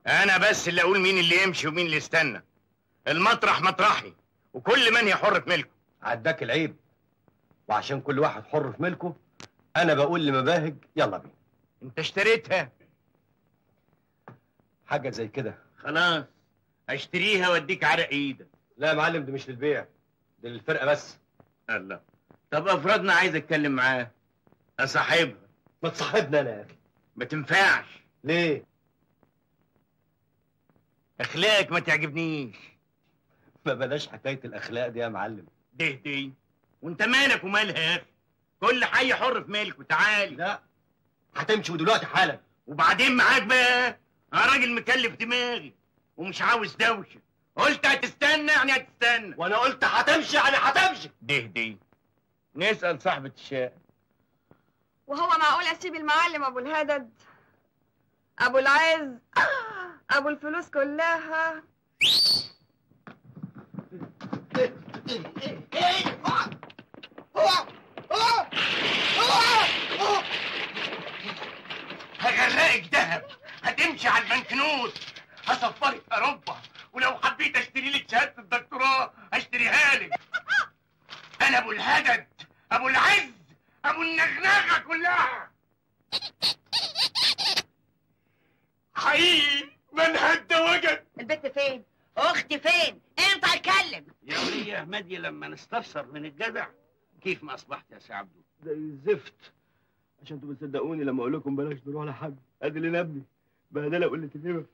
انا بس اللي اقول مين اللي يمشي ومين اللي يستنى المطرح مطرحي وكل من هي حر في ملكه عداك العيب وعشان كل واحد حر في ملكه انا بقول لمباهج يلا بينا انت اشتريتها حاجه زي كده خلاص اشتريها واديك عرق ايدك لا يا معلم دي مش للبيع دي للفرقه بس الله طب افرضنا عايز اتكلم معاه اصاحبها ما تصاحبنا انا يا اخي ما تنفعش ليه اخلاقك ما تعجبنيش ما بلاش حكايه الاخلاق دي يا معلم ده دي وانت مالك ومالها يا اخي كل حي حر في ملكه تعالي لا هتمشي دلوقتي حالا وبعدين معاك بقى انا راجل مكلف دماغي ومش عاوز دوشه قلت هتستنى يعني هتستنى وانا قلت هتمشي يعني هتمشي ده دي نسال صاحبة الشقه وهو معقول اسيب المعلم ابو الهدد ابو العز ابو الفلوس كلها هغرقك دهب هتمشي على البنكنوت هسفرك اوروبا ولو حبيت اشتري لك شهاده الدكتوراه هشتريها لك انا ابو الهدد ابو العز ابو النغنغه كلها حقيقي من هدى وجد البت فين؟ اختي فين؟ امتى اتكلم؟ يا ولية احمدي لما نستفسر من الجدع كيف ما اصبحت يا سي عبده زي الزفت عشان انتوا بتصدقوني لما اقول لكم بلاش نروح لحد ادي اللي نبني بهدله قله الهبه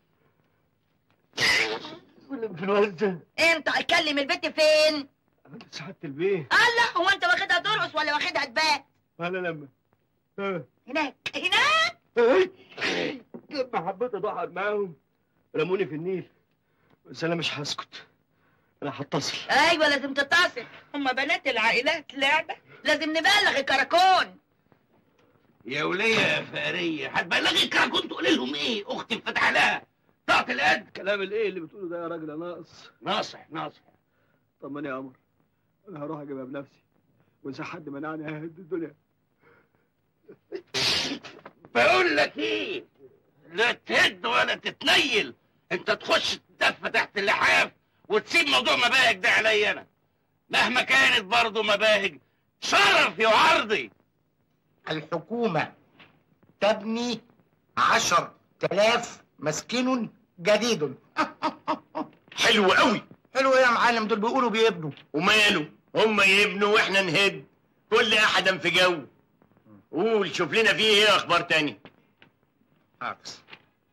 والانفلونزا امتى اتكلم البت فين؟ عند سعاده البيه الله هو انت واخدها ترقص ولا واخدها تبات؟ انا لما ها هناك هناك لما حبيت اضحك معاهم رموني في النيل بس انا مش هسكت انا هتصل ايوه لازم تتصل هما بنات العائلات لعبه لازم نبلغ الكراكون يا ولية يا فقرية هتبلغي الكراكون تقولي لهم ايه اختي انفتح لها ضغط القد كلام الايه اللي بتقوله ده يا راجل يا ناقص ناصح ناصح طمني يا قمر انا هروح اجيبها بنفسي واذا حد منعني ههد الدنيا بقول لك ايه لا تهد ولا تتنيل انت تخش تدفى تحت اللحاف وتسيب موضوع مباهج ده عليا انا مهما كانت برضه مباهج شرفي وعرضي الحكومة تبني عشر تلاف مسكن جديد حلو قوي حلو يا معلم دول بيقولوا بيبنوا وماله هم يبنوا واحنا نهد كل احد في جو قول شوف لنا فيه ايه اخبار تاني حافظ